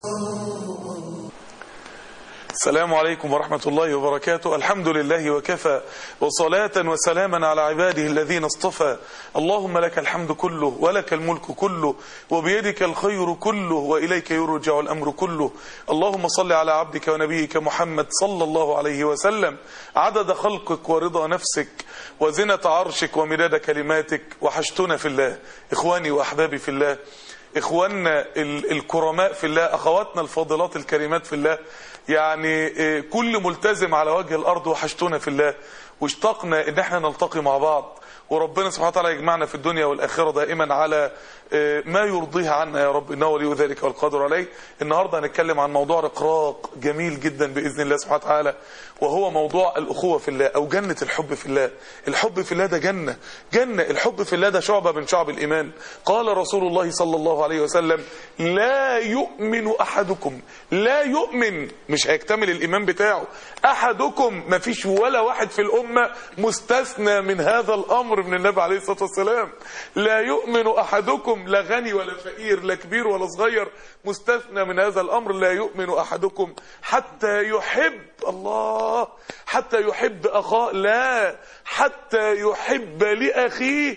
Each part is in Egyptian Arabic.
السلام عليكم ورحمة الله وبركاته الحمد لله وكفى وصلاة وسلاما على عباده الذين اصطفى اللهم لك الحمد كله ولك الملك كله وبيدك الخير كله وإليك يرجع الأمر كله اللهم صل على عبدك ونبيك محمد صلى الله عليه وسلم عدد خلقك ورضا نفسك وزنة عرشك ومداد كلماتك وحشتنا في الله إخواني وأحبابي في الله إخواننا الكرماء في الله أخواتنا الفاضلات الكريمات في الله يعني كل ملتزم على وجه الأرض وحشتنا في الله واشتقنا ان احنا نلتقي مع بعض وربنا سبحانه وتعالى يجمعنا في الدنيا والآخرة دائما على ما يرضيه عنا يا رب إنه ولي ذلك والقادر عليه النهاردة هنتكلم عن موضوع رقراق جميل جدا بإذن الله سبحانه وتعالى وهو موضوع الأخوة في الله أو جنة الحب في الله الحب في الله ده جنة جنة الحب في الله ده شعبة من شعب الإيمان قال رسول الله صلى الله عليه وسلم لا يؤمن أحدكم لا يؤمن مش هيكتمل الإيمان بتاعه أحدكم ما فيش ولا واحد في الأمة مستثنى من هذا الأمر من النبي عليه الصلاة والسلام لا يؤمن أحدكم لا غني ولا فقير لا كبير ولا صغير مستثنى من هذا الأمر لا يؤمن أحدكم حتى يحب الله حتى يحب أخاه لا حتى يحب لأخيه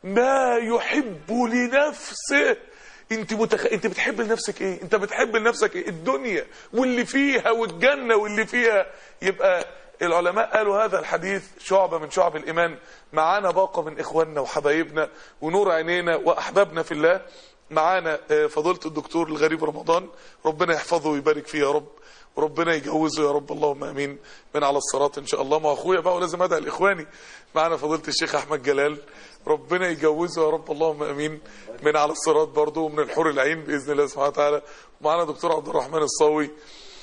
ما يحب لنفسه انت متخ... انت بتحب لنفسك ايه انت بتحب لنفسك ايه الدنيا واللي فيها والجنة واللي فيها يبقى العلماء قالوا هذا الحديث شعبة من شعب الإيمان معانا باقة من إخواننا وحبايبنا ونور عينينا وأحبابنا في الله معانا فضيلة الدكتور الغريب رمضان ربنا يحفظه ويبارك فيه يا رب وربنا يجوزه يا رب اللهم امين من على الصراط ان شاء الله مع اخويا بقى ولازم ادعي لاخواني معانا فضيله الشيخ احمد جلال ربنا يجوزه يا رب اللهم امين من على الصراط برضه ومن الحور العين باذن الله سبحانه وتعالى ومعانا دكتور عبد الرحمن الصاوي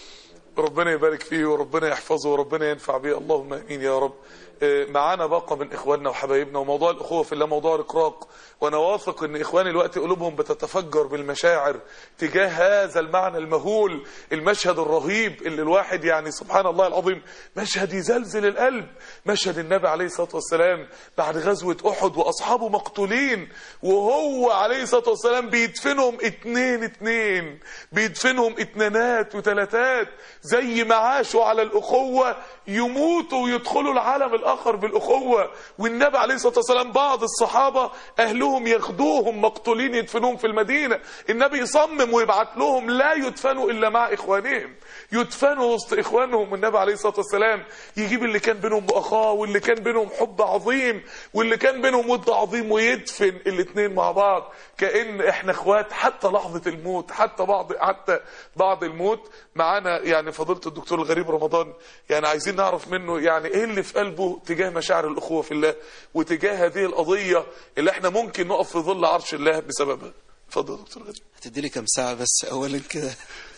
ربنا يبارك فيه وربنا يحفظه وربنا ينفع به اللهم امين يا رب معانا باقة من اخواننا وحبايبنا وموضوع الاخوه في الله موضوع رقراق وانا واثق ان اخواني الوقت قلوبهم بتتفجر بالمشاعر تجاه هذا المعنى المهول المشهد الرهيب اللي الواحد يعني سبحان الله العظيم مشهد يزلزل القلب مشهد النبي عليه الصلاه والسلام بعد غزوه احد واصحابه مقتولين وهو عليه الصلاه والسلام بيدفنهم اتنين اتنين بيدفنهم اتنينات وتلاتات زي ما عاشوا على الاخوه يموتوا ويدخلوا العالم الاخر بالاخوه والنبي عليه الصلاه والسلام بعض الصحابه اهلهم ياخدوهم مقتولين يدفنوهم في المدينه النبي يصمم ويبعت لهم لا يدفنوا الا مع اخوانهم يدفنوا وسط اخوانهم والنبي عليه الصلاه والسلام يجيب اللي كان بينهم اخاه واللي كان بينهم حب عظيم واللي كان بينهم ود عظيم ويدفن الاثنين مع بعض كان احنا اخوات حتى لحظه الموت حتى بعض حتى بعد الموت معانا يعني فضيله الدكتور الغريب رمضان يعني عايزين نعرف منه يعني ايه اللي في قلبه تجاه مشاعر الاخوه في الله وتجاه هذه القضيه اللي احنا ممكن نقف في ظل عرش الله بسببها اتفضل يا دكتور غريب هتدي لي كام ساعه بس اولا كده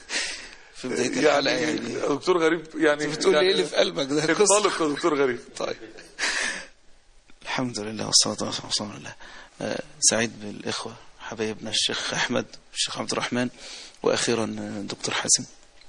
في بدايه يعني, الحلقه يعني دكتور غريب يعني انت بتقول لي ايه اللي في قلبك ده قصة. انطلق يا دكتور غريب طيب الحمد لله والصلاه والسلام على الله آه، سعيد بالاخوه حبايبنا الشيخ احمد والشيخ عبد الرحمن واخيرا الدكتور حازم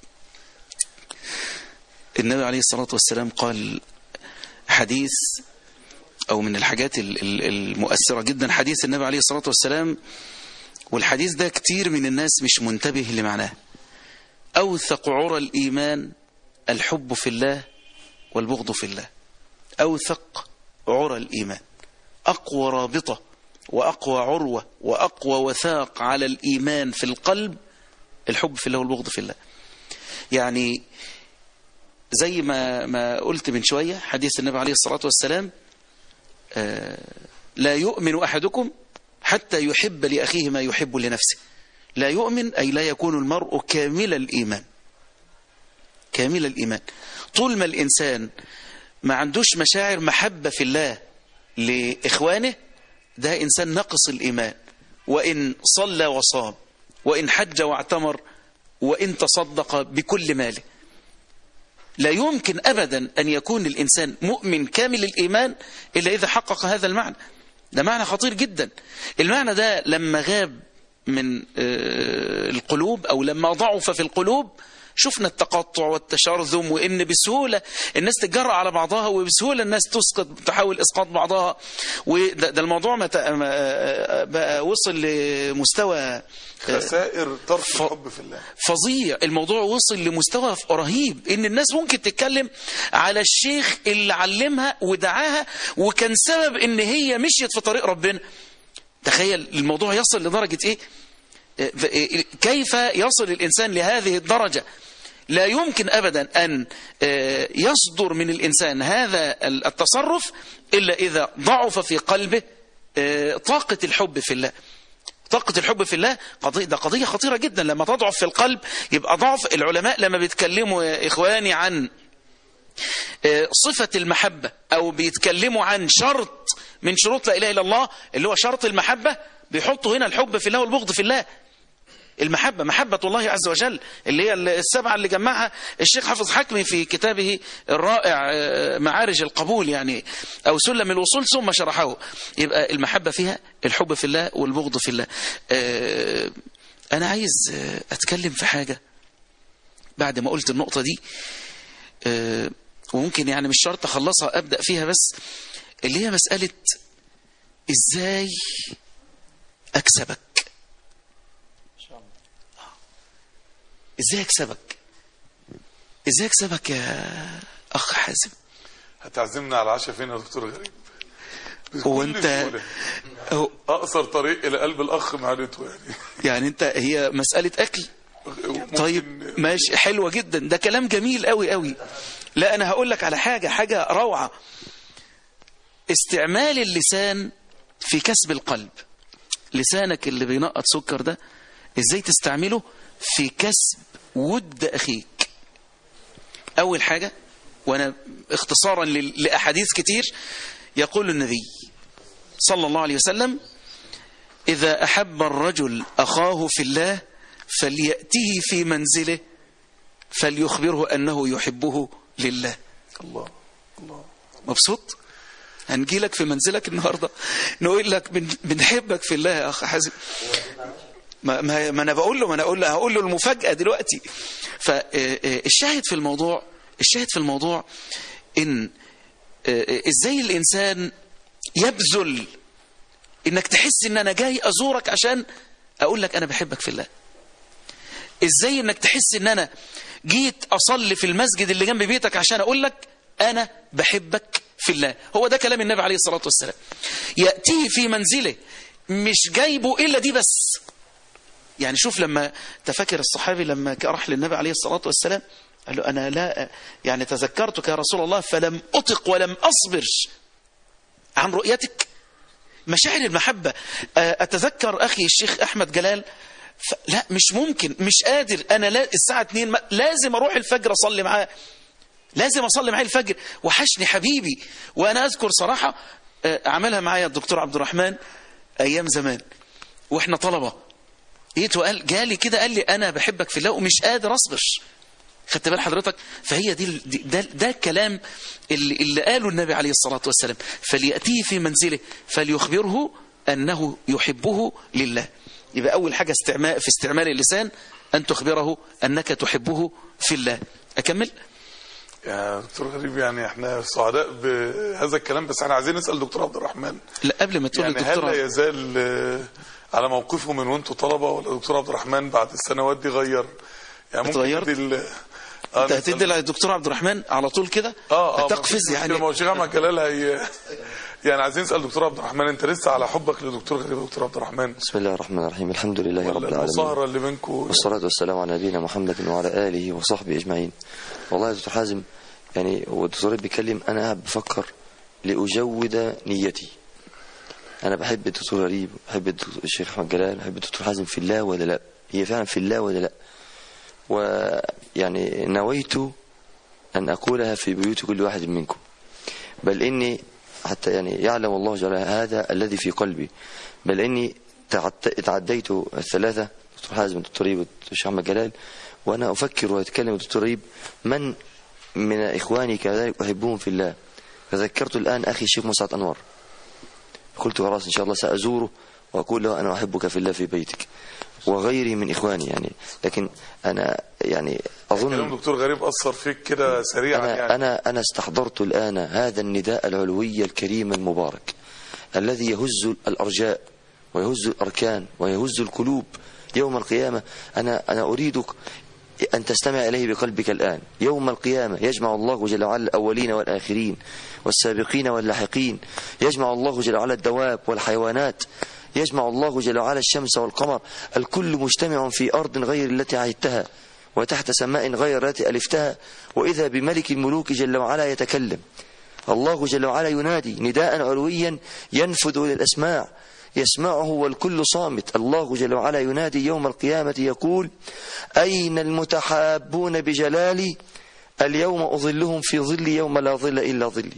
النبي عليه الصلاه والسلام قال حديث او من الحاجات ال- ال- المؤثره جدا حديث النبي عليه الصلاه والسلام والحديث ده كتير من الناس مش منتبه لمعناه أوثق عرى الإيمان الحب في الله والبغض في الله أوثق عرى الإيمان أقوى رابطة وأقوى عروة وأقوى وثاق على الإيمان في القلب الحب في الله والبغض في الله يعني زي ما ما قلت من شوية حديث النبي عليه الصلاة والسلام آه، لا يؤمن أحدكم حتى يحب لأخيه ما يحب لنفسه لا يؤمن أي لا يكون المرء كامل الإيمان كامل الإيمان طول ما الإنسان ما عندوش مشاعر محبة في الله لإخوانه ده إنسان نقص الإيمان وإن صلى وصام وإن حج واعتمر وإن تصدق بكل ماله لا يمكن أبدا أن يكون الإنسان مؤمن كامل الإيمان إلا إذا حقق هذا المعنى ده معنى خطير جدا المعنى ده لما غاب من آه، القلوب أو لما ضعف في القلوب شفنا التقطع والتشرذم وان بسهوله الناس تتجرأ على بعضها وبسهوله الناس تسقط تحاول اسقاط بعضها وده ده الموضوع ما ت- ما- بقى وصل لمستوى خسائر ترك ف- الحب في الله فظيع الموضوع وصل لمستوى رهيب ان الناس ممكن تتكلم على الشيخ اللي علمها ودعاها وكان سبب ان هي مشيت في طريق ربنا تخيل الموضوع يصل لدرجة ايه آه، ف- آه، كيف يصل الانسان لهذه الدرجة لا يمكن ابدا ان آه، يصدر من الانسان هذا التصرف الا اذا ضعف في قلبه آه، طاقة الحب في الله طاقة الحب في الله قضية ده قضية خطيرة جدا لما تضعف في القلب يبقى ضعف العلماء لما بيتكلموا يا إخواني عن آه، صفة المحبة أو بيتكلموا عن شرط من شروط لا إله إلا الله اللي هو شرط المحبة بيحطوا هنا الحب في الله والبغض في الله المحبة محبة الله عز وجل اللي هي السبعة اللي جمعها الشيخ حافظ حكمي في كتابه الرائع آه، معارج القبول يعني أو سلم الوصول ثم شرحه يبقى المحبة فيها الحب في الله والبغض في الله آه، أنا عايز آه، أتكلم في حاجة بعد ما قلت النقطة دي آه، وممكن يعني مش شرط أخلصها أبدأ فيها بس اللي هي مسألة إزاي أكسبك ازاي اكسبك ازاي اكسبك يا اخ حازم هتعزمنا على العشاء فين يا دكتور غريب هو بكل انت سهولة. هو اقصر طريق الى قلب الاخ معدته يعني يعني انت هي مسألة اكل ممكن- طيب ماشي حلوة جدا ده كلام جميل قوي قوي لا انا هقول لك على حاجة حاجة روعة استعمال اللسان في كسب القلب لسانك اللي بينقط سكر ده ازاي تستعمله في كسب ود اخيك اول حاجة وانا اختصارا لل- لاحاديث كتير يقول النبي صلى الله عليه وسلم إذا أحب الرجل أخاه في الله فليأته في منزله فليخبره أنه يحبه لله الله الله مبسوط هنجي لك في منزلك النهاردة نقول لك بن- بنحبك في الله يا أخ حازم ما, ما, ما أنا بقول له ما أنا أقول له هقول له المفاجأة دلوقتي فالشاهد في الموضوع الشاهد في الموضوع إن آه، آه، إزاي الإنسان يبذل انك تحس ان انا جاي ازورك عشان اقول لك انا بحبك في الله ازاي انك تحس ان انا جيت اصلي في المسجد اللي جنب بيتك عشان اقول لك انا بحبك في الله هو ده كلام النبي عليه الصلاة والسلام يأتيه في منزله مش جايبه الا دي بس يعني شوف لما تفكر الصحابي لما راح للنبي عليه الصلاة والسلام قال له أنا لا يعني تذكرتك يا رسول الله فلم أطق ولم أصبر عن رؤيتك مشاعر المحبة آه، أتذكر أخي الشيخ أحمد جلال ف... لا مش ممكن مش قادر أنا لا الساعة 2 ما... لازم أروح الفجر أصلي معاه لازم أصلي معاه الفجر وحشني حبيبي وأنا أذكر صراحة آه، عملها معايا الدكتور عبد الرحمن أيام زمان وإحنا طلبة جيت وقال جالي كده قال لي أنا بحبك في الله ومش قادر أصبر خدت بال حضرتك فهي دي دي- ده, ده الكلام اللي, اللي قاله النبي عليه الصلاة والسلام فليأتيه في منزله فليخبره أنه يحبه لله يبقى أول حاجة استعمال في استعمال اللسان أن تخبره أنك تحبه في الله أكمل يا دكتور غريب يعني احنا سعداء بهذا الكلام بس احنا عايزين نسال دكتور عبد الرحمن لا قبل ما تقول يعني هل الدكتور لا يزال آه، على موقفه من وانتوا طلبه ولا دكتور عبد الرحمن بعد السنوات دي غير يعني ممكن اتغيرت؟ ندي ال- آه، انت نسأل- هتدي للدكتور عبد الرحمن على طول كده اه اه هتقفز يعني ما هو الشيخ احمد جلال هي يعني عايزين نسال دكتور عبد الرحمن انت لسه على حبك لدكتور غريب يا دكتور عبد الرحمن بسم الله الرحمن الرحيم الحمد لله رب ولا العالمين المصاهره اللي بينكم والصلاة والسلام على نبينا محمد وعلى آله وصحبه أجمعين والله يا دكتور حازم يعني والدكتور بيتكلم أنا قاعد بفكر لأجود نيتي أنا بحب الدكتور غريب بحب الدكتور الشيخ أحمد جلال بحب الدكتور حازم في الله ولا لا هي فعلا في الله ولا لا ويعني نويت أن أقولها في بيوت كل واحد منكم بل إني حتى يعني يعلم الله جل وعلا هذا الذي في قلبي بل إني تعت- تعديت الثلاثة دكتور حازم الدكتور ريب والشيخ أحمد جلال وأنا أفكر وأتكلم الدكتور ريب من من إخواني كذلك أحبهم في الله تذكرت الآن أخي الشيخ مسعد أنور قلت خلاص إن شاء الله سأزوره وأقول له أنا أحبك في الله في بيتك وغيري من إخواني يعني لكن أنا يعني كلام أظن دكتور غريب أثر فيك كده سريعا أنا, يعني أنا, أنا استحضرت الآن هذا النداء العلوي الكريم المبارك الذي يهز الأرجاء ويهز الأركان ويهز القلوب يوم القيامة أنا, أنا أريدك أن تستمع إليه بقلبك الآن يوم القيامة يجمع الله جل وعلا الأولين والآخرين والسابقين واللاحقين يجمع الله جل وعلا الدواب والحيوانات يجمع الله جل وعلا الشمس والقمر الكل مجتمع في أرض غير التي عهدتها وتحت سماء غير التي ألفتها وإذا بملك الملوك جل وعلا يتكلم الله جل وعلا ينادي نداء علويا ينفذ إلى الأسماع يسمعه والكل صامت الله جل وعلا ينادي يوم القيامة يقول أين المتحابون بجلالي اليوم أظلهم في ظلي يوم لا ظل إلا ظلي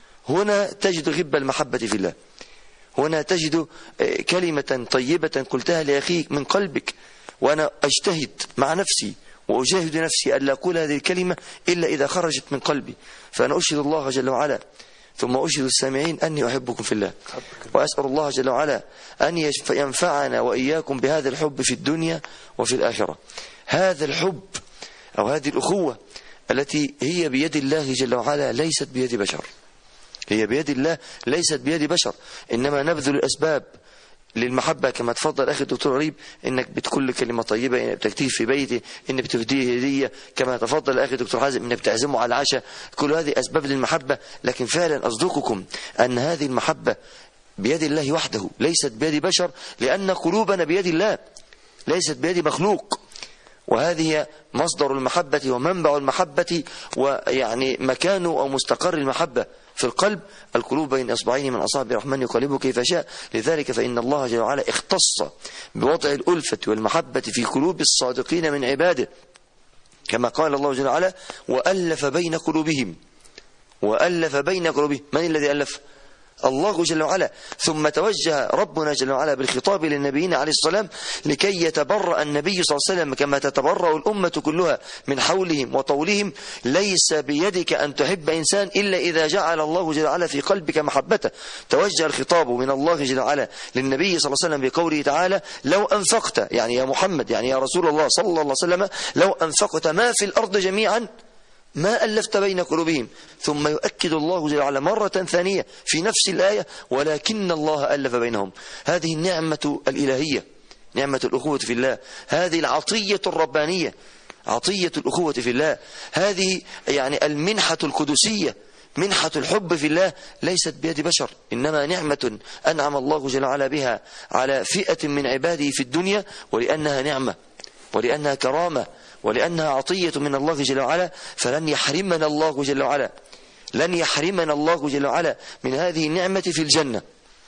هنا تجد غب المحبة في الله هنا تجد آه، كلمة طيبة قلتها لأخيك من قلبك وأنا أجتهد مع نفسي وأجاهد نفسي ألا أقول هذه الكلمة إلا إذا خرجت من قلبي فأنا أشهد الله جل وعلا ثم أشهد السامعين أني أحبكم في الله وأسأل الله جل وعلا أن يشف- ينفعنا وإياكم بهذا الحب في الدنيا وفي الآخرة هذا الحب أو هذه الأخوة التي هي بيد الله جل وعلا ليست بيد بشر هي بيد الله ليست بيد بشر إنما نبذل الأسباب للمحبة كما تفضل أخي الدكتور غريب إنك بتقول كلمة طيبة إنك بتكتيه في بيته إنك بتهديه هدية كما تفضل أخي الدكتور حازم إنك بتعزمه على العشاء كل هذه أسباب للمحبة لكن فعلا أصدقكم أن هذه المحبة بيد الله وحده ليست بيد بشر لأن قلوبنا بيد الله ليست بيد مخلوق وهذه هي مصدر المحبة ومنبع المحبة ويعني مكان أو مستقر المحبة في القلب القلوب بين إصبعين من أصابع الرحمن يقلبه كيف شاء لذلك فإن الله جل وعلا اختص بوضع الألفة والمحبة في قلوب الصادقين من عباده كما قال الله جل وعلا وألف بين قلوبهم وألف بين قلوبهم من الذي ألف الله جل وعلا ثم توجه ربنا جل وعلا بالخطاب للنبيين عليه السلام لكي يتبرأ النبي صلى الله عليه وسلم كما تتبرأ الأمة كلها من حولهم وطولهم ليس بيدك أن تحب إنسان إلا إذا جعل الله جل وعلا في قلبك محبته توجه الخطاب من الله جل وعلا للنبي صلى الله عليه وسلم بقوله تعالى لو أنفقت يعني يا محمد يعني يا رسول الله صلى الله عليه وسلم لو أنفقت ما في الأرض جميعا ما ألفت بين قلوبهم ثم يؤكد الله جل وعلا مرة ثانية في نفس الآية ولكن الله ألف بينهم هذه النعمة الإلهية نعمة الأخوة في الله هذه العطية الربانية عطية الأخوة في الله هذه يعني المنحة القدسية منحة الحب في الله ليست بيد بشر إنما نعمة أنعم الله جل وعلا بها على فئة من عباده في الدنيا ولأنها نعمة ولأنها كرامة ولأنها عطية من الله جل وعلا فلن يحرمنا الله جل وعلا لن يحرمنا الله جل وعلا من هذه النعمة في الجنة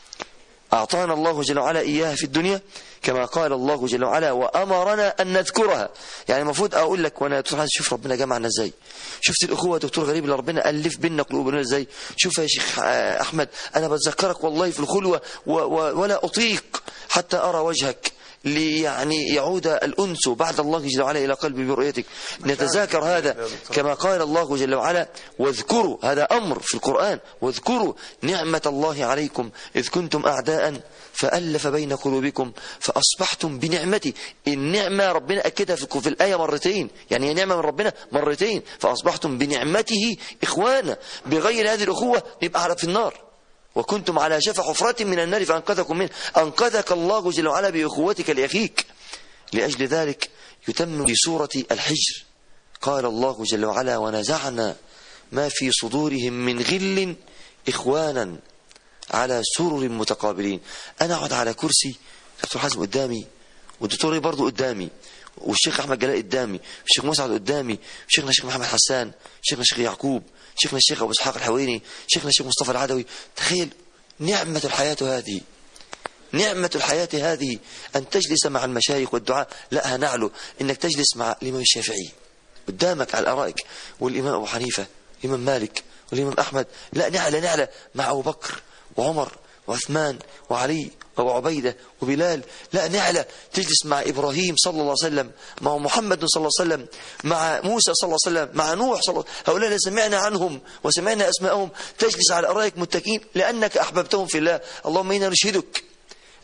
أعطانا الله جل وعلا إياها في الدنيا كما قال الله جل وعلا وأمرنا أن نذكرها يعني المفروض أقول لك وأنا دكتور حازم شوف ربنا جمعنا إزاي شفت الأخوة يا دكتور غريب اللي ربنا ألف بينا قلوبنا إزاي شوف يا شيخ آه، أحمد أنا بتذكرك والله في الخلوة و و ولا أطيق حتى أرى وجهك لي يعني يعود الأنس بعد الله جل وعلا إلى قلبي برؤيتك نتذاكر هذا كما قال الله جل وعلا واذكروا هذا أمر في القرآن واذكروا نعمة الله عليكم إذ كنتم أعداء فألف بين قلوبكم فأصبحتم بنعمتي النعمة ربنا أكدها في في الآية مرتين يعني هي نعمة من ربنا مرتين فأصبحتم بنعمته إخوانا بغير هذه الأخوة نبقى على في النار وكنتم على شفا حفرة من النار فأنقذكم منه أنقذك الله جل وعلا بأخوتك لأخيك لأجل ذلك يتم في سورة الحجر قال الله جل وعلا ونزعنا ما في صدورهم من غل إخوانا على سرر متقابلين أنا أقعد على كرسي دكتور حازم قدامي والدكتور إيه برضه قدامي والشيخ أحمد جلال قدامي والشيخ مسعد قدامي شيخنا الشيخ محمد حسان شيخنا الشيخ يعقوب شيخنا الشيخ أبو إسحاق الحويني شيخنا الشيخ مصطفى العدوي تخيل نعمة الحياة هذه نعمة الحياة هذه أن تجلس مع المشايخ والدعاء لا نعلو إنك تجلس مع الإمام الشافعي قدامك على الأرائك والإمام أبو حنيفة الإمام مالك والإمام أحمد لا نعلى نعلى مع أبو بكر وعمر وعثمان وعلي وابو عبيدة وبلال لا نعلى تجلس مع إبراهيم صلى الله عليه وسلم مع محمد صلى الله عليه وسلم مع موسى صلى الله عليه وسلم مع نوح صلى الله عليه وسلم هؤلاء سمعنا عنهم وسمعنا أسماءهم تجلس على أرائك متكئين لأنك أحببتهم في الله اللهم إنا نشهدك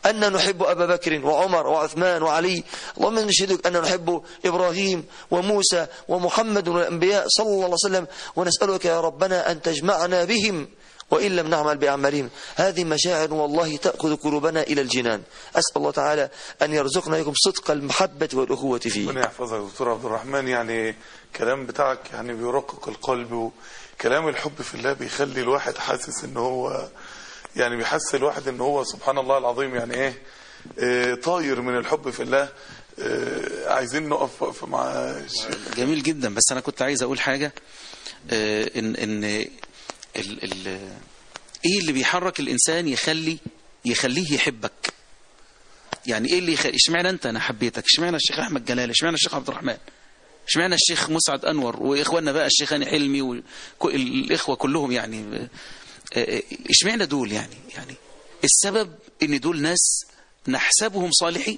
أن نحب أبا بكر وعمر وعثمان وعلي اللهم نشهدك أن نحب إبراهيم وموسى ومحمد والأنبياء صلى الله عليه وسلم ونسألك يا ربنا أن تجمعنا بهم وإن لم نعمل بأعمالهم هذه مشاعر والله تأخذ قلوبنا إلى الجنان أسأل الله تعالى أن يرزقنا لكم صدق المحبة والأخوة فيه ربنا يحفظك يا دكتور عبد الرحمن يعني كلام بتاعك يعني بيرقق القلب وكلام الحب في الله بيخلي الواحد حاسس ان هو يعني بيحس الواحد ان هو سبحان الله العظيم يعني ايه آه، طاير من الحب في الله آه، عايزين نقف وقفه مع الشيخ جميل جدا بس انا كنت عايز اقول حاجة آه، ان ان ال ال ايه اللي بيحرك الانسان يخلي يخليه يحبك يعني ايه اللي يخلي اشمعنى انت انا حبيتك اشمعنى الشيخ احمد جلال اشمعنى الشيخ عبد الرحمن اشمعنى الشيخ مسعد انور واخواننا بقى الشيخ هاني حلمي والاخوه كلهم يعني آه، آه، اشمعنى دول يعني يعني السبب ان دول ناس نحسبهم صالحين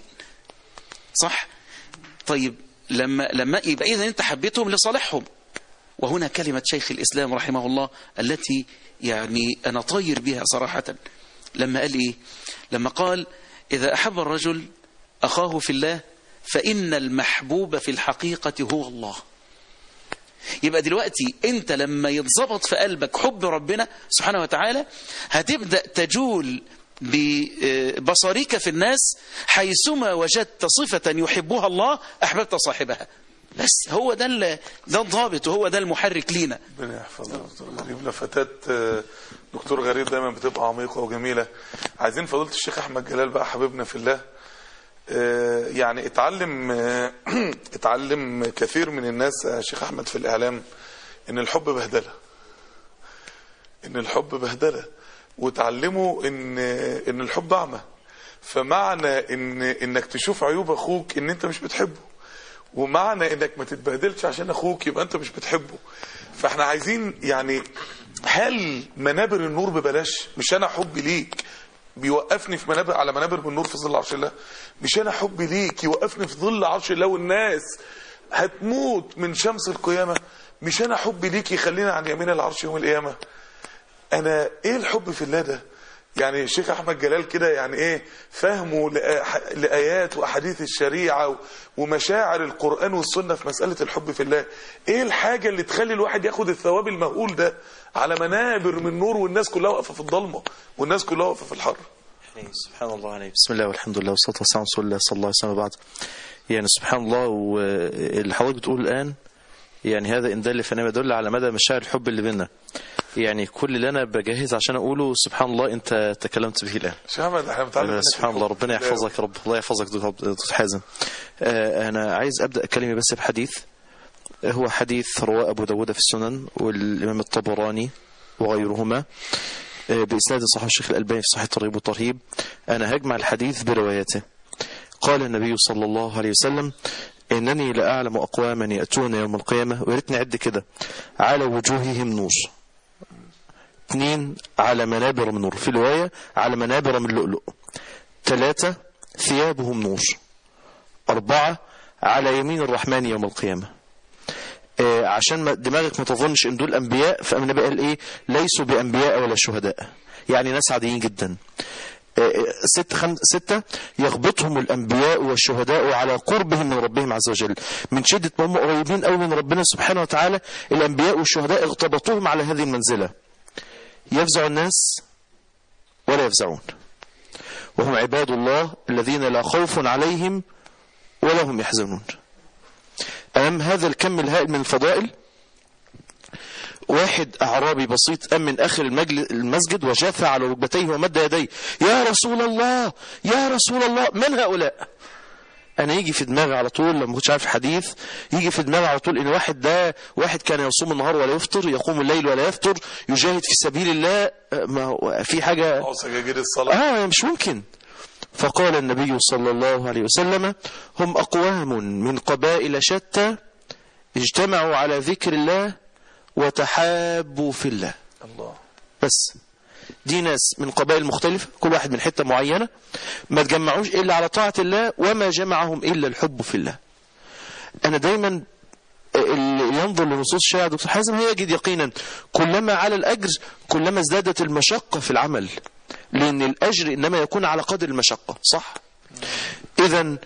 صح طيب لما لما يبقى اذا انت حبيتهم لصالحهم وهنا كلمة شيخ الإسلام رحمه الله التي يعني أنا طاير بها صراحة لما قال إيه لما قال إذا أحب الرجل أخاه في الله فإن المحبوب في الحقيقة هو الله يبقى دلوقتي انت لما يتظبط في قلبك حب ربنا سبحانه وتعالى هتبدأ تجول ببصرك في الناس حيثما وجدت صفة يحبها الله أحببت صاحبها بس هو ده ال- ده الضابط وهو ده المحرك لينا ربنا يحفظك يا دكتور غريب لفتات آه، دكتور غريب دايما بتبقى عميقه وجميله عايزين فضيله الشيخ احمد جلال بقى حبيبنا في الله آه، يعني اتعلم آه، اتعلم كثير من الناس يا شيخ احمد في الاعلام ان الحب بهدله ان الحب بهدله وتعلموا ان ان الحب اعمى فمعنى ان انك تشوف عيوب اخوك ان انت مش بتحبه ومعنى انك ما تتبهدلش عشان اخوك يبقى انت مش بتحبه فاحنا عايزين يعني هل منابر النور ببلاش مش انا حبي ليك بيوقفني في منابر على منابر من نور في ظل عرش الله مش انا حبي ليك يوقفني في ظل عرش الله والناس هتموت من شمس القيامة مش انا حبي ليك يخلينا عن يمين العرش يوم القيامة انا ايه الحب في الله ده يعني الشيخ احمد جلال كده يعني ايه فهمه لآ- لايات واحاديث الشريعه و- ومشاعر القران والسنه في مساله الحب في الله ايه الحاجه اللي تخلي الواحد ياخد الثواب المهول ده على منابر من نور والناس كلها واقفه في الضلمه والناس كلها واقفه في الحر يعني سبحان الله عليه بسم الله والحمد لله والصلاة والسلام على رسول الله صلى الله عليه وسلم بعد يعني سبحان الله واللي حضرتك بتقول الآن يعني هذا إن دل فإنما يدل على مدى مشاعر الحب اللي بينا يعني كل اللي أنا بجهز عشان أقوله سبحان الله أنت تكلمت به الآن شيخ احمد احنا بنتعلم منك سبحان الله الحب ربنا في الله. يحفظك يا رب الله يحفظك دكتور دكتور حازم آه، أنا عايز أبدأ كلمة بس بحديث هو حديث رواه أبو داود في السنن والإمام الطبراني وغيرهما آه، بإسناد صحيح الشيخ الألباني في صحيح الترغيب والترهيب أنا هجمع الحديث برواياته قال النبي صلى الله عليه وسلم إنني لأعلم أقواما يأتون يوم القيامة ويريت نعد كده على وجوههم نور اثنين على منابر من نور في رواية على منابر من لؤلؤ ثلاثة ثيابهم نور أربعة على يمين الرحمن يوم القيامة آه، عشان ما دماغك ما تظنش ان دول انبياء فالنبي قال ايه ليسوا بانبياء ولا شهداء يعني ناس عاديين جدا آه، ست خم... ستة يغبطهم الأنبياء والشهداء على قربهم من ربهم عز وجل من شدة ما هم قريبين أوي من ربنا سبحانه وتعالى الأنبياء والشهداء اغتبطوهم على هذه المنزلة يفزع الناس ولا يفزعون وهم عباد الله الذين لا خوف عليهم ولا هم يحزنون أمام هذا الكم الهائل من الفضائل واحد أعرابي بسيط قام من آخر المجل- المسجد وجاث على ركبتيه ومد يديه يا رسول الله يا رسول الله من هؤلاء أنا يجي في دماغي على طول لما كنتش عارف الحديث يجي في دماغي على طول إن واحد ده واحد كان يصوم النهار ولا يفطر يقوم الليل ولا يفطر يجاهد في سبيل الله آه، ما هو في حاجة اه سجاجيد الصلاه آه مش ممكن فقال النبي صلى الله عليه وسلم هم أقوام من قبائل شتى اجتمعوا على ذكر الله وتحابوا في الله الله بس دي ناس من قبائل مختلفة كل واحد من حتة معينة ما تجمعوش إلا على طاعة الله وما جمعهم إلا الحب في الله أنا دايما اللي ينظر لنصوص الشريعة دكتور حازم هيجد يقينا كلما على الأجر كلما ازدادت المشقة في العمل لأن الأجر إنما يكون على قدر المشقة صح إذا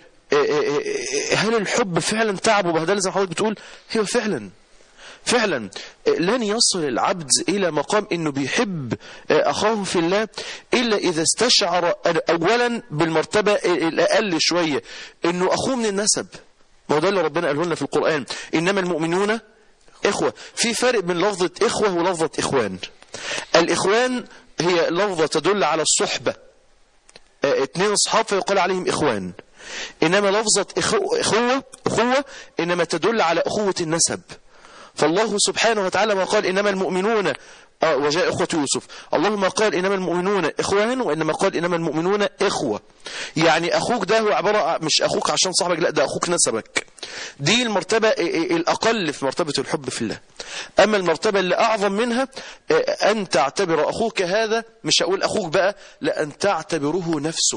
هل الحب فعلا تعب وبهدله زي ما حضرتك بتقول هو فعلا فعلا لن يصل العبد إلى مقام أنه بيحب أخاه في الله إلا إذا استشعر أولا بالمرتبة الأقل شوية أنه أخوه من النسب ما هو ده اللي ربنا قاله لنا في القرآن إنما المؤمنون إخوة في فرق بين لفظة إخوة ولفظة إخوان الإخوان هي لفظة تدل على الصحبة اه اتنين أصحاب فيقال عليهم إخوان إنما لفظة إخوة, إخوة, أخوة إنما تدل على أخوة النسب فالله سبحانه وتعالى ما قال إنما المؤمنون آه وجاء إخوة يوسف اللهم قال إنما المؤمنون إخوان وإنما قال إنما المؤمنون إخوة يعني أخوك ده هو عبارة مش أخوك عشان صاحبك لا ده أخوك نسبك دي المرتبة الأقل في مرتبة الحب في الله أما المرتبة اللي أعظم منها أن تعتبر أخوك هذا مش هقول أخوك بقى لا أن تعتبره نفسك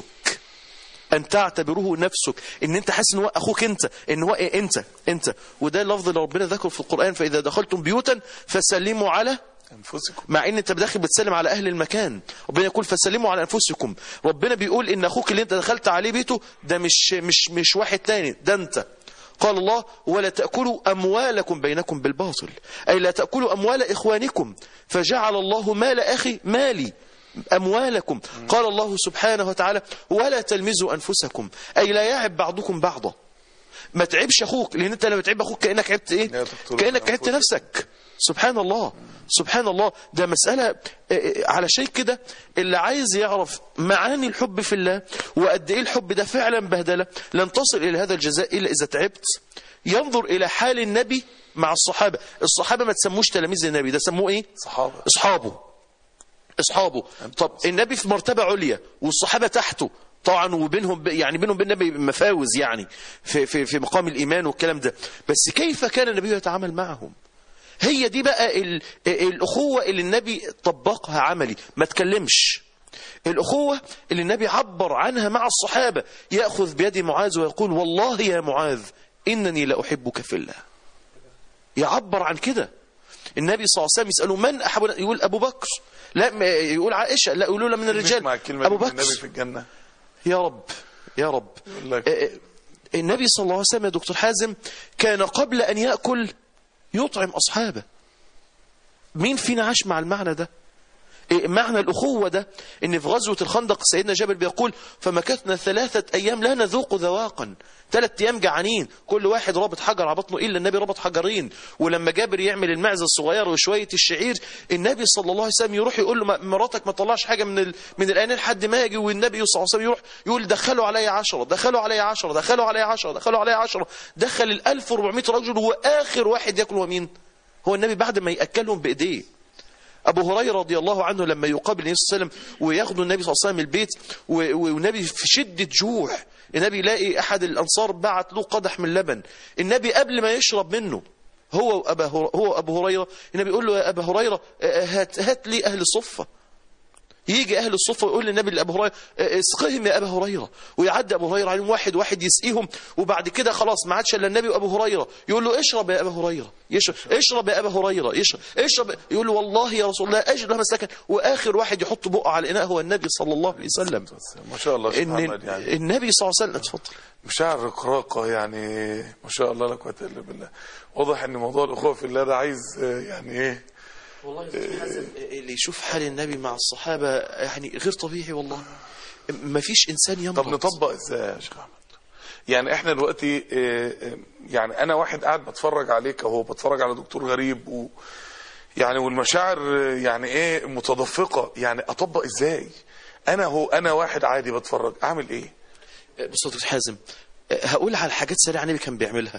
أن تعتبره نفسك إن أنت حاسس إن هو أخوك أنت إن هو إيه أنت أنت وده اللفظ اللي ربنا ذكره في القرآن فإذا دخلتم بيوتا فسلموا على أنفسكم مع ان انت بداخل بتسلم على اهل المكان ربنا يقول فسلموا على انفسكم ربنا بيقول ان اخوك اللي انت دخلت عليه بيته ده مش مش مش واحد تاني ده انت قال الله ولا تأكلوا أموالكم بينكم بالباطل أي لا تأكلوا أموال إخوانكم فجعل الله مال أخي مالي أموالكم قال الله سبحانه وتعالى ولا تلمزوا أنفسكم أي لا يعب بعضكم بعضا ما تعبش أخوك لأن أنت لما تعب أخوك كأنك عبت لا إيه تقتلوا كأنك عبت أنفسكم. نفسك سبحان الله سبحان الله ده مسألة آه، على شيء كده اللي عايز يعرف معاني الحب في الله وقد ايه الحب ده فعلا بهدلة لن تصل إلى هذا الجزاء إلا إذا تعبت ينظر إلى حال النبي مع الصحابة الصحابة ما تسموش تلاميذ النبي ده سموه إيه صحابة أصحابه أصحابه طب النبي في مرتبة عليا والصحابة تحته طبعا وبينهم يعني بينهم وبين النبي مفاوز يعني في, في, في مقام الإيمان والكلام ده بس كيف كان النبي يتعامل معهم هي دي بقى ال- الأخوة اللي النبي طبقها عملي ما تكلمش الأخوة اللي النبي عبر عنها مع الصحابة يأخذ بيد معاذ ويقول والله يا معاذ إنني لأحبك في الله يعبر عن كده النبي صلى الله عليه وسلم يسأله من أحب يقول أبو بكر لا ما- يقول عائشة لا يقولوا له من الرجال مع الكلمة أبو دي من بكر النبي في الجنة يا رب يا رب يقول لك آه، آه، النبي صلى الله عليه وسلم يا دكتور حازم كان قبل أن يأكل يطعم أصحابه مين فينا عاش مع المعنى ده إيه معنى الأخوة ده إن في غزوة الخندق سيدنا جابر بيقول فمكثنا ثلاثة أيام لا نذوق ذواقا ثلاث أيام جعانين كل واحد رابط حجر على بطنه إلا النبي ربط حجرين ولما جابر يعمل المعزة الصغير وشوية الشعير النبي صلى الله عليه وسلم يروح يقول له "ما- مراتك ما تطلعش حاجة من ال... من الآنين لحد ما يجي والنبي صلى الله عليه وسلم يروح يقول دخلوا علي عشرة دخلوا علي عشرة دخلوا علي عشرة دخلوا علي عشرة دخل ال 1400 رجل وآخر واحد ياكل هو مين؟ هو النبي بعد ما يأكلهم بإيديه أبو هريرة رضي الله عنه لما يقابل النبي صلى الله عليه وسلم وياخدوا النبي صلى الله عليه وسلم البيت و- والنبي في شدة جوع النبي يلاقي أحد الأنصار بعت له قدح من لبن النبي قبل ما يشرب منه هو أبا هو أبو هريرة النبي يقول له يا أبا هريرة آه، هات, هات لي أهل الصفة يجي أهل الصفة ويقول للنبي لأبو هريرة آه، اسقهم يا أبا هريرة ويعدي أبو هريرة عليهم واحد واحد يسقيهم وبعد كده خلاص ما عادش إلا النبي وأبو هريرة يقول له اشرب يا أبا هريرة يشرب اشرب يا أبا هريرة يشرب اشرب يقول له والله يا رسول الله أجل لما سكن وآخر واحد يحط بقه على الإناء هو النبي صلى الله عليه وسلم ما شاء الله شيخ إن محمد يعني النبي صلى الله عليه وسلم اتفضل مشاعر رقراقة يعني ما شاء الله لا قوة إلا بالله واضح إن موضوع الأخوة في الله ده عايز آه، يعني إيه والله يا دكتور حازم اللي يشوف حال النبي مع الصحابة يعني غير طبيعي والله ما فيش إنسان يمرض طب نطبق ازاي يا شيخ احمد يعني احنا دلوقتي آه، آه، يعني انا واحد قاعد بتفرج عليك اهو بتفرج على دكتور غريب و يعني والمشاعر آه، يعني ايه متدفقه يعني اطبق ازاي انا هو انا واحد عادي بتفرج اعمل ايه بص يا دكتور حازم هقول على حاجات سريعة النبي كان بيعملها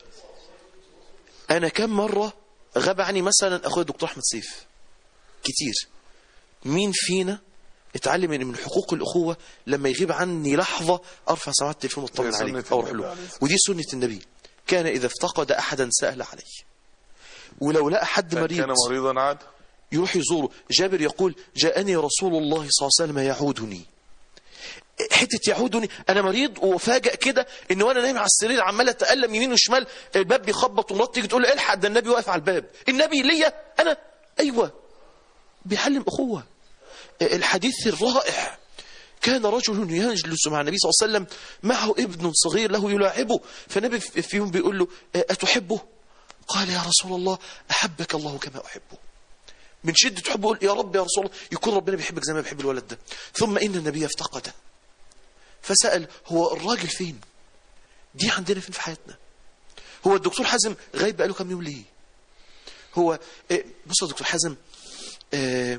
أنا كم مرة غاب عني مثلا أخويا الدكتور أحمد سيف كتير مين فينا اتعلم من من حقوق الأخوة لما يغيب عني لحظة أرفع سماعة التليفون واطمن زي عليه سنة أو أروح النبي له عليه الصلاة ودي سنة النبي كان إذا افتقد أحدا سأل عليه ولو لقى حد من مريض كان مريضا عاد يروح يزوره جابر يقول جاءني رسول الله صلى الله عليه وسلم يعودني حته يعودني انا مريض وفاجئ كده ان وانا نايم على السرير عمال اتالم يمين وشمال الباب بيخبط ومرات تيجي تقول له الحق ده النبي واقف على الباب النبي ليا انا ايوه بيعلم اخوه الحديث الرائع كان رجل يجلس مع النبي صلى الله عليه وسلم معه ابن صغير له يلاعبه فالنبي في يوم بيقول له أتحبه قال يا رسول الله أحبك الله كما أحبه من شدة حبه يقول يا رب يا رسول الله يكون ربنا بيحبك زي ما بيحب الولد ده ثم إن النبي افتقده فسأل هو الراجل فين دي عندنا فين في حياتنا هو الدكتور حازم غايب بقاله كام يوم ليه هو إيه، بص يا دكتور حازم آه،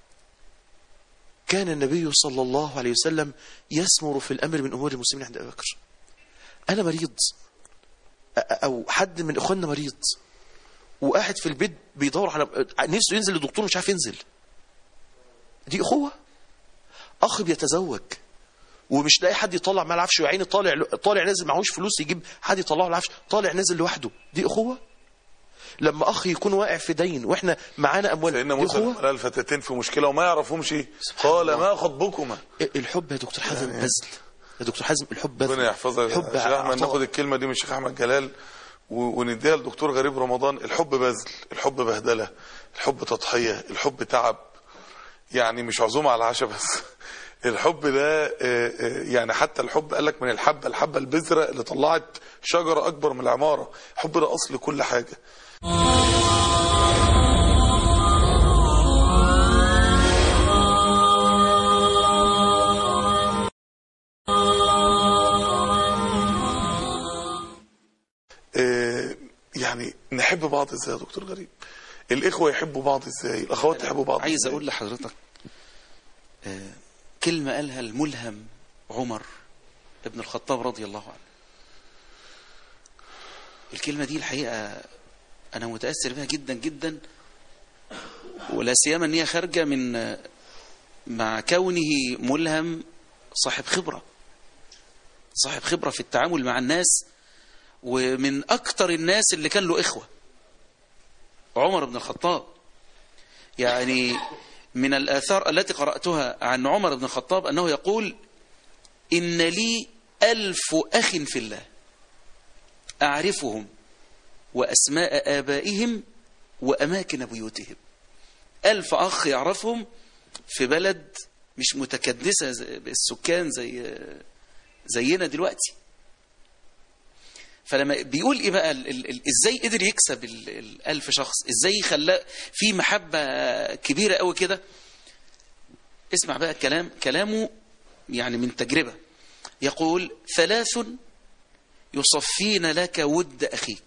كان النبي صلى الله عليه وسلم يسمر في الأمر من أمور المسلمين عند أبي بكر أنا مريض أ- أو حد من إخواننا مريض وقاعد في البيت بيدور على نفسه ينزل لدكتور مش عارف ينزل دي أخوة أخ بيتزوج ومش لاقي حد يطلع معاه العفش وعيني طالع طالع نازل معهوش فلوس يجيب حد يطلعه العفش طالع نازل لوحده دي أخوة لما أخ يكون واقع في دين وإحنا معانا أموال سيدنا دي موسى أخوة لما لقى الفتاتين في مشكله وما يعرفهمش ايه قال ما خطبكما الحب يا دكتور حازم بذل يا دكتور حازم الحب بذل ربنا يحفظك يا الحب شيخ احمد عطاء. ناخد الكلمه دي من الشيخ احمد جلال و- ونديها لدكتور غريب رمضان الحب بذل الحب بهدله الحب تضحيه الحب تعب يعني مش عزومه على العشاء بس الحب ده آه، آه، يعني حتى الحب قال لك من الحبه الحبه البذره اللي طلعت شجره اكبر من العماره الحب ده اصل كل حاجه آه، يعني نحب بعض ازاي يا دكتور غريب الاخوه يحبوا بعض ازاي الاخوات يحبوا بعض عايز إزاي؟ اقول لحضرتك آه، كلمة قالها الملهم عمر ابن الخطاب رضي الله عنه الكلمة دي الحقيقة أنا متأثر بها جدا جدا ولا سيما أن هي خارجة من آه، مع كونه ملهم صاحب خبرة صاحب خبرة في التعامل مع الناس ومن أكتر الناس اللي كان له إخوة عمر بن الخطاب يعني من الآثار التي قرأتها عن عمر بن الخطاب أنه يقول إن لي ألف أخ في الله أعرفهم وأسماء آبائهم وأماكن بيوتهم ألف أخ يعرفهم في بلد مش متكدسة زي- بالسكان زي زينا دلوقتي فلما بيقول ايه بقى ال ال ال ازاي قدر يكسب ال الالف شخص ازاي خلاه في محبة كبيرة قوي كده اسمع بقى الكلام كلامه يعني من تجربة يقول ثلاث يصفين لك ود أخيك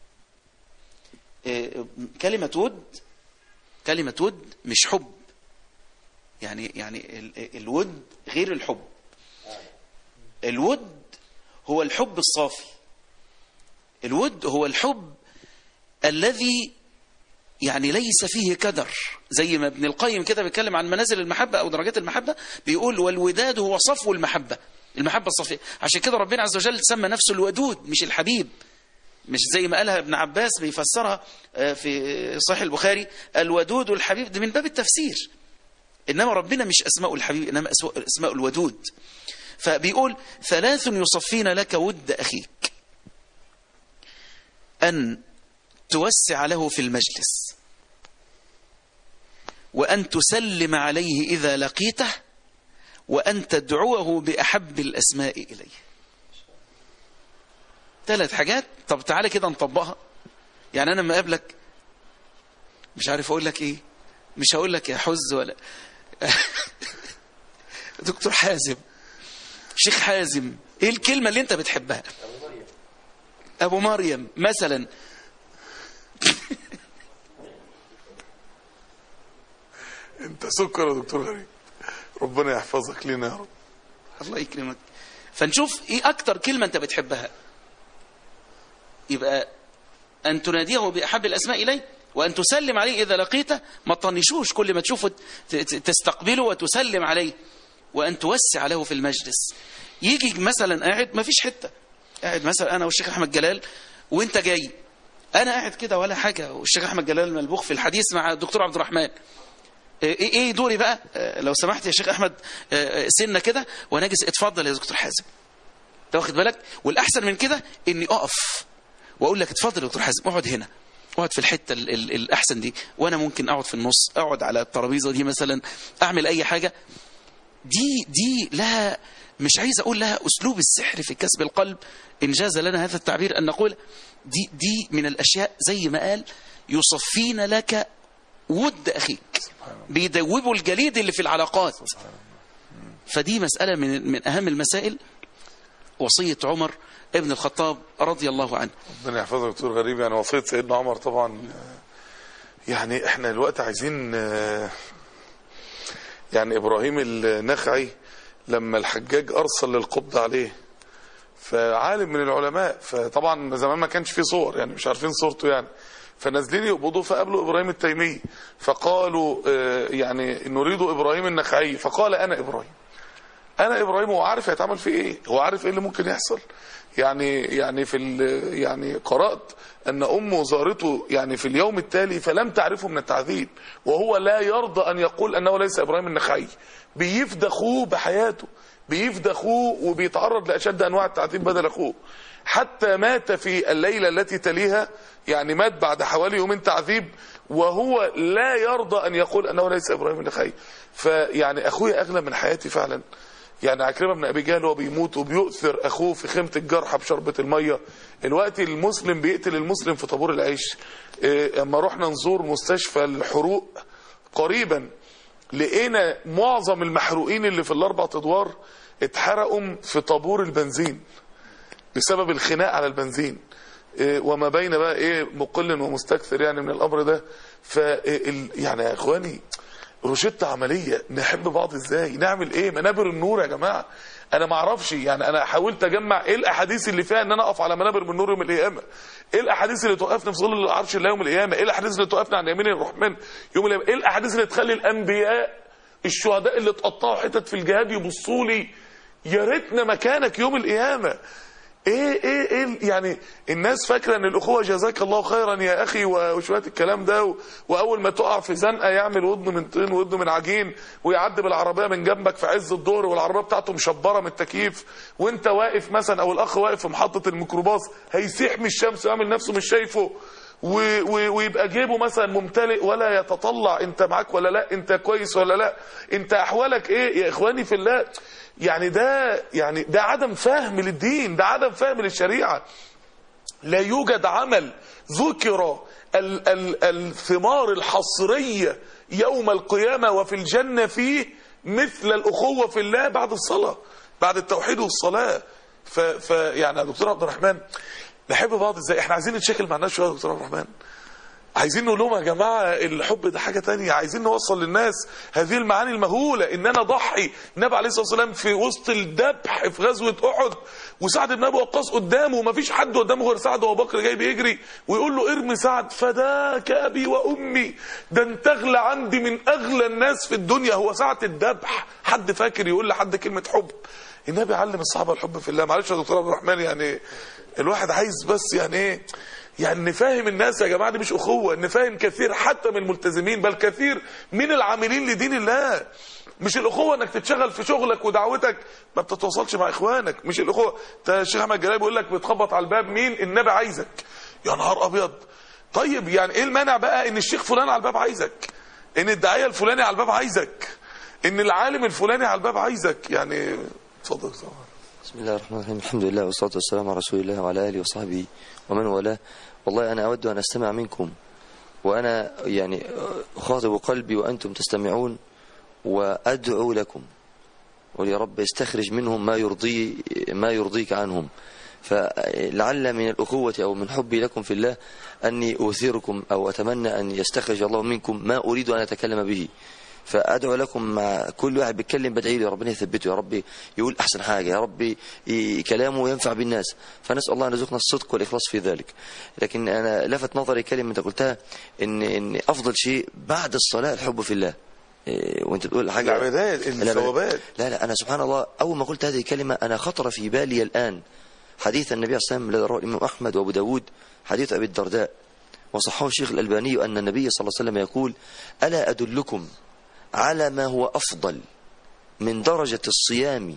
إيه، كلمة ود كلمة ود مش حب يعني يعني ال- الود غير الحب الود هو الحب الصافي الود هو الحب الذي يعني ليس فيه كدر زي ما ابن القيم كده بيتكلم عن منازل المحبة أو درجات المحبة بيقول والوداد هو صفو المحبة المحبة الصافية عشان كده ربنا عز وجل سمى نفسه الودود مش الحبيب مش زي ما قالها ابن عباس بيفسرها آه، في صحيح البخاري الودود والحبيب ده من باب التفسير إنما ربنا مش أسماء الحبيب إنما أسماء- أسماء الودود فبيقول ثلاث يصفين لك ود أخيك أن توسع له في المجلس وأن تسلم عليه إذا لقيته وأن تدعوه بأحب الأسماء إليه ثلاث حاجات طب تعالى كده نطبقها يعني أنا لما أقابلك مش عارف أقول لك إيه مش هقول لك يا حز ولا دكتور حازم شيخ حازم إيه الكلمة اللي أنت بتحبها أبو مريم مثلا انت سكر يا دكتور غريب ربنا يحفظك لنا يا رب الله يكرمك فنشوف ايه اكتر كلمة انت بتحبها يبقى ان تناديه باحب الاسماء اليه وان تسلم عليه اذا لقيته ما تطنشوش كل ما تشوفه ت- ت- تستقبله وتسلم عليه وان توسع له في المجلس يجي مثلا قاعد ما فيش حته قاعد مثلا انا والشيخ احمد جلال وانت جاي انا قاعد كده ولا حاجه والشيخ احمد جلال ملبوخ في الحديث مع الدكتور عبد الرحمن ايه ايه دوري بقى آه، لو سمحت يا شيخ احمد آه، آه، سنه كده ونجس اتفضل يا دكتور حازم انت واخد بالك والاحسن من كده اني اقف واقول لك اتفضل يا دكتور حازم اقعد هنا اقعد في الحته ال ال الاحسن دي وانا ممكن اقعد في النص اقعد على الترابيزه دي مثلا اعمل اي حاجه دي دي لها مش عايز اقول لها اسلوب السحر في كسب القلب ان جاز لنا هذا التعبير ان نقول دي دي من الاشياء زي ما قال يصفين لك ود اخيك بيدوبوا الجليد اللي في العلاقات فدي مساله من من اهم المسائل وصيه عمر ابن الخطاب رضي الله عنه ربنا يحفظك يا دكتور غريب يعني وصيه سيدنا عمر طبعا آه، يعني احنا الوقت عايزين آه، يعني ابراهيم النخعي لما الحجاج ارسل للقبض عليه فعالم من العلماء فطبعا زمان ما كانش فيه صور يعني مش عارفين صورته يعني فنازلين يقبضوا فقابلوا ابراهيم التيمي فقالوا آه، يعني نريد ابراهيم النخعي فقال انا ابراهيم انا ابراهيم هو عارف هيتعمل فيه ايه هو عارف ايه اللي ممكن يحصل يعني يعني في ال- يعني قرات ان امه زارته يعني في اليوم التالي فلم تعرفه من التعذيب وهو لا يرضى ان يقول انه ليس ابراهيم النخعي بيفدى اخوه بحياته بيفدى اخوه وبيتعرض لاشد انواع التعذيب بدل اخوه حتى مات في الليله التي تليها يعني مات بعد حوالي يومين تعذيب وهو لا يرضى ان يقول انه ليس ابراهيم النخعي فيعني اخويا اغلى من حياتي فعلا يعني عكرمه بن ابي جهل وهو بيموت وبيؤثر اخوه في خيمه الجرحى بشربه الميه الوقت المسلم بيقتل المسلم في طابور العيش إيه، اما رحنا نزور مستشفى الحروق قريبا لقينا معظم المحروقين اللي في الاربع ادوار اتحرقوا في طابور البنزين بسبب الخناق على البنزين إيه، وما بين بقى ايه مقل ومستكثر يعني من الامر ده ف يعني يا اخواني روشتة عملية نحب بعض ازاي نعمل ايه منابر النور يا جماعة انا ما اعرفش يعني انا حاولت اجمع ايه الاحاديث اللي فيها ان انا اقف على منابر من نور يوم القيامة ايه الاحاديث اللي توقفني في ظل العرش الله يوم القيامة ايه الاحاديث اللي توقفني عن يمين الرحمن يوم القيامة ايه الاحاديث اللي تخلي الانبياء الشهداء اللي اتقطعوا حتت في الجهاد يبصوا لي يا ريتنا مكانك يوم القيامة ايه ايه ايه يعني الناس فاكره ان الاخوه جزاك الله خيرا يا اخي وشويه الكلام ده و- واول ما تقع في زنقه يعمل ودنه من طين ودنه من عجين ويعدي بالعربيه من جنبك في عز الظهر والعربيه بتاعته مشبره من التكييف وانت واقف مثلا او الاخ واقف في محطه الميكروباص هيسيح من الشمس ويعمل نفسه مش شايفه و- و- ويبقى جيبه مثلا ممتلئ ولا يتطلع انت معاك ولا لا انت كويس ولا لا انت احوالك ايه يا اخواني في الله يعني ده يعني ده عدم فهم للدين ده عدم فهم للشريعه لا يوجد عمل ذكر ال ال الثمار الحصرية يوم القيامة وفي الجنة فيه مثل الأخوة في الله بعد الصلاة بعد التوحيد والصلاة ف, ف يعني يا دكتور عبد الرحمن نحب بعض ازاي احنا عايزين نتشكل مع الناس شويه يا دكتور عبد الرحمن عايزين نقول لهم يا جماعه الحب ده حاجه تانية عايزين نوصل للناس هذه المعاني المهوله ان انا اضحي النبي عليه الصلاه والسلام في وسط الذبح في غزوه احد وسعد بن ابي وقاص قدامه ومفيش حد قدامه غير سعد وابو بكر جاي بيجري ويقول له ارمي سعد فداك ابي وامي ده انت اغلى عندي من اغلى الناس في الدنيا هو ساعه الذبح حد فاكر يقول لحد كلمه حب النبي علم الصحابه الحب في الله معلش يا دكتور عبد الرحمن يعني الواحد عايز بس يعني ايه يعني نفهم الناس يا جماعه دي مش اخوه نفهم كثير حتى من الملتزمين بل كثير من العاملين لدين الله مش الاخوه انك تتشغل في شغلك ودعوتك ما بتتواصلش مع اخوانك مش الاخوه انت الشيخ احمد جلال بيقول لك بتخبط على الباب مين النبي عايزك يا نهار ابيض طيب يعني ايه المانع بقى ان الشيخ فلان على الباب عايزك ان الداعيه الفلاني على الباب عايزك ان العالم الفلاني على الباب عايزك يعني اتفضل طبعا بسم الله الرحمن الرحيم الحمد لله والصلاة والسلام على رسول الله وعلى آله وصحبه ومن والاه والله أنا أود أن أستمع منكم وأنا يعني أخاطب قلبي وأنتم تستمعون وأدعو لكم ولي رب استخرج منهم ما يرضي ما يرضيك عنهم فلعل من الأخوة أو من حبي لكم في الله أني أوثركم أو أتمنى أن يستخرج الله منكم ما أريد أن أتكلم به فأدعو لكم مع كل واحد بيتكلم بدعي له يا ربنا يثبته يا رب يقول أحسن حاجة يا رب ي- كلامه ينفع بالناس فنسأل الله أن يرزقنا الصدق والإخلاص في ذلك لكن أنا لفت نظري كلمة أنت قلتها إن إن أفضل شيء بعد الصلاة الحب في الله إيه، وانت بتقول حاجه العبادات، لا، الثوابات. لا لا انا سبحان الله اول ما قلت هذه الكلمه انا خطر في بالي الان حديث النبي صلى الله عليه وسلم الذي رواه الامام احمد وابو داود حديث ابي الدرداء وصححه الشيخ الالباني ان النبي صلى الله عليه وسلم يقول الا ادلكم على ما هو افضل من درجه الصيام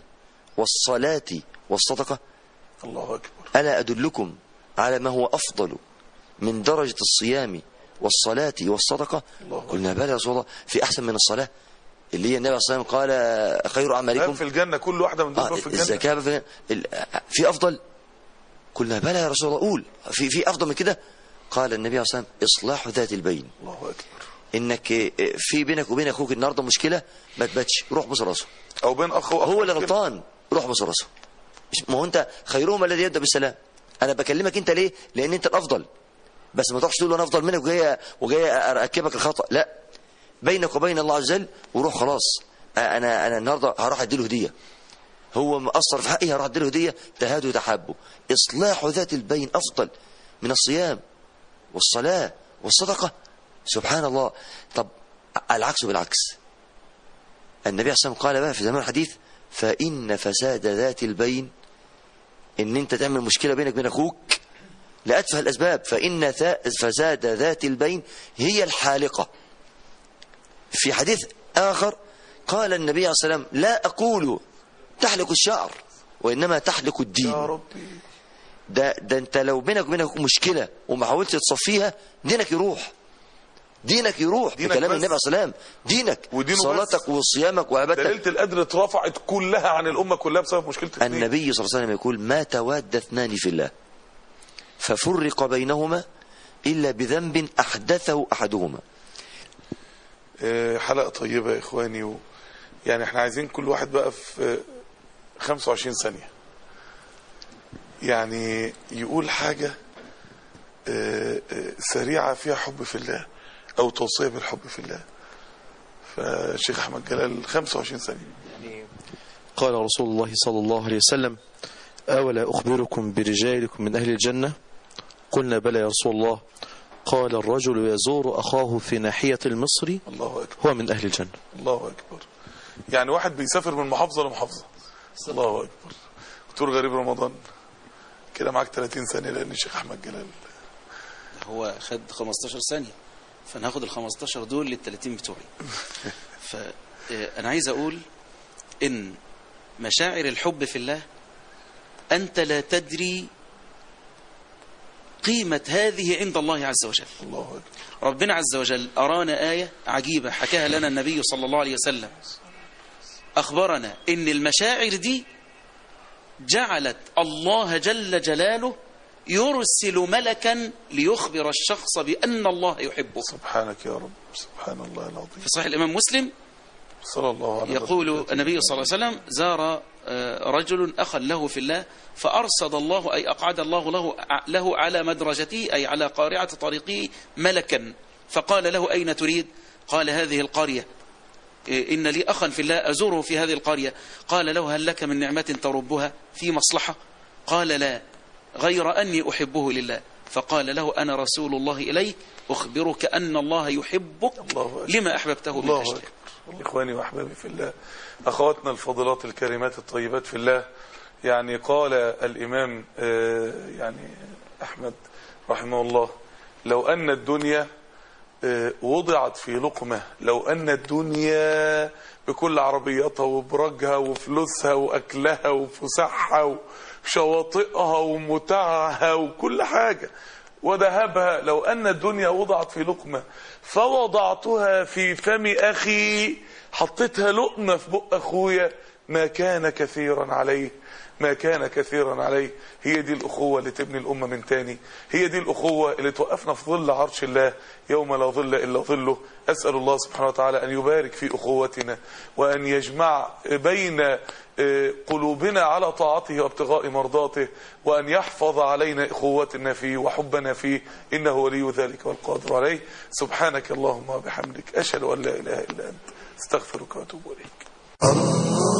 والصلاه والصدقه الله اكبر ألا أدلكم على ما هو أفضل من درجة الصيام والصلاة والصدقة قلنا بلى يا رسول الله في أحسن من الصلاة اللي هي النبي صلى الله عليه وسلم قال خير باب أعمالكم في الجنة كل واحدة من دول آه باب في الجنة الزكاة في, ال- في أفضل قلنا بلى يا رسول الله قول في في أفضل من كده قال النبي صلى الله عليه وسلم إصلاح ذات البين الله أكبر إنك في بينك وبين أخوك النهاردة مشكلة ما تباتش روح بص راسه أو بين أخ وأخ هو اللي غلطان روح بص راسه مش- ما هو أنت خيرهم الذي يبدأ بالسلام أنا بكلمك أنت ليه لأن أنت الأفضل بس ما تروحش تقول أنا أفضل منك وجاي وجاي أركبك الخطأ لا بينك وبين الله عز وجل وروح خلاص أنا أنا النهاردة هروح أديله هدية هو مقصر في حقي هروح اديله هديه تهادوا وتحابوا اصلاح ذات البين افضل من الصيام والصلاه والصدقه سبحان الله طب العكس بالعكس النبي صلى الله عليه وسلم قال بقى في زمان الحديث فان فساد ذات البين ان انت تعمل مشكله بينك وبين اخوك لاتفه الاسباب فان ثا- فساد ذات البين هي الحالقه في حديث آخر قال النبي عليه الصلاة والسلام لا أقول تحلق الشعر وإنما تحلق يا الدين ربي ده, ده أنت لو بينك وبينك مشكلة وما حاولتش تصفيها دينك يروح دينك يروح دينك بكلام بس. النبي عليه الصلاة والسلام دينك ودينه بس. صلاتك وصيامك ده وعبادتك ليلة القدر اترفعت كلها عن الأمة كلها بسبب مشكلة اثنين النبي صلى الله عليه وسلم يقول ما تواد اثنان في الله ففرق بينهما إلا بذنب أحدثه أحدهما آه، حلقة طيبة يا إخواني و... يعني احنا عايزين كل واحد بقى في 25 ثانية يعني يقول حاجة آه، آه، سريعة فيها حب في الله أو توصية بالحب في الله فالشيخ أحمد جلال 25 ثانية قال رسول الله صلى الله عليه وسلم أولا أخبركم برجالكم من أهل الجنة قلنا بلى يا رسول الله قال الرجل يزور أخاه في ناحية المصري الله أكبر هو من أهل الجنة الله أكبر يعني واحد بيسافر من محافظة لمحافظة الله أكبر دكتور غريب رمضان كده معاك 30 ثانية لأن الشيخ أحمد جلال هو خد 15 ثانية فانا هاخد ال 15 دول لل 30 بتوعي فأنا عايز أقول إن مشاعر الحب في الله أنت لا تدري قيمة هذه عند الله عز وجل الله أكبر ربنا عز وجل أرانا آية عجيبة حكاها لنا النبي صلى الله عليه وسلم أخبرنا إن المشاعر دي جعلت الله جل جلاله يرسل ملكا ليخبر الشخص بأن الله يحبه سبحانك يا رب سبحان الله العظيم في صحيح الإمام مسلم صلى الله عليه يقول النبي صلى الله عليه وسلم زار آه، رجل أخا له في الله فأرصد الله أي أقعد الله له, له على مدرجته أي على قارعة طريقه ملكا فقال له أين تريد قال هذه القرية إيه، إن لي أخا في الله أزوره في هذه القرية قال له هل لك من نعمة تربها في مصلحة قال لا غير أني أحبه لله فقال له أنا رسول الله إليك أخبرك أن الله يحبك الله أكبر. لما أحببته من الله أجله أكبر إخواني وأحبابي في الله أخواتنا الفضلات الكريمات الطيبات في الله يعني قال الإمام آه، يعني أحمد رحمه الله لو أن الدنيا آه، وضعت في لقمة لو أن الدنيا بكل عربياتها وبرجها وفلوسها وأكلها وفسحها وشواطئها ومتعها وكل حاجة وذهبها لو أن الدنيا وضعت في لقمة فوضعتها في فم أخي حطيتها لقمة في بق أخويا ما كان كثيرا عليه ما كان كثيرا عليه هي دي الأخوة اللي تبني الأمة من تاني هي دي الأخوة اللي توقفنا في ظل عرش الله يوم لا ظل إلا ظله أسأل الله سبحانه وتعالى أن يبارك في أخوتنا وأن يجمع بين آه، قلوبنا على طاعته وابتغاء مرضاته وأن يحفظ علينا أخوتنا فيه وحبنا فيه إنه ولي ذلك والقادر عليه سبحانك اللهم وبحمدك أشهد أن لا إله إلا أنت استغفرك وأتوب إليك